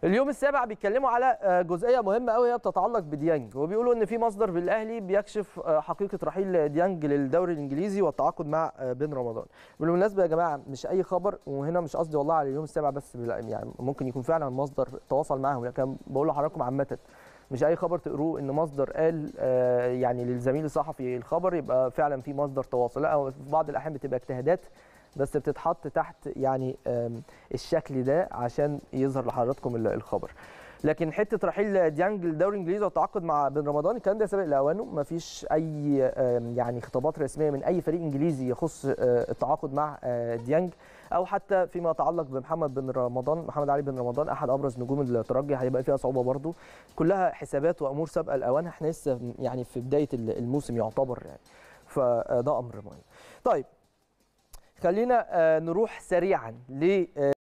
اليوم السابع بيتكلموا على آه، جزئيه مهمه قوي هي بتتعلق بديانج وبيقولوا ان في مصدر بالاهلي بيكشف آه، حقيقه رحيل ديانج للدوري الانجليزي والتعاقد مع آه، بن رمضان بالمناسبه يا جماعه مش اي خبر وهنا مش قصدي والله على اليوم السابع بس بلا- يعني ممكن يكون فعلا مصدر تواصل معاهم لكن بقول لحضراتكم عامه مش اي خبر تقروه ان مصدر قال آه، يعني للزميل الصحفي الخبر يبقى فعلا في مصدر تواصل لا هو في بعض الاحيان بتبقى اجتهادات بس بتتحط تحت يعني آم، الشكل ده عشان يظهر لحضراتكم ال- الخبر لكن حته رحيل ديانج للدوري الانجليزي والتعاقد مع بن رمضان الكلام ده سابق لاوانه مفيش اي آم، يعني خطابات رسميه من اي فريق انجليزي يخص آه، التعاقد مع آه، ديانج او حتى فيما يتعلق بمحمد بن رمضان محمد علي بن رمضان احد ابرز نجوم الترجي هيبقى فيها صعوبه برضو كلها حسابات وامور سابقه لاوانها احنا لسه يعني في بدايه الموسم يعتبر يعني فده امر مهم طيب خلينا آه، نروح سريعا ل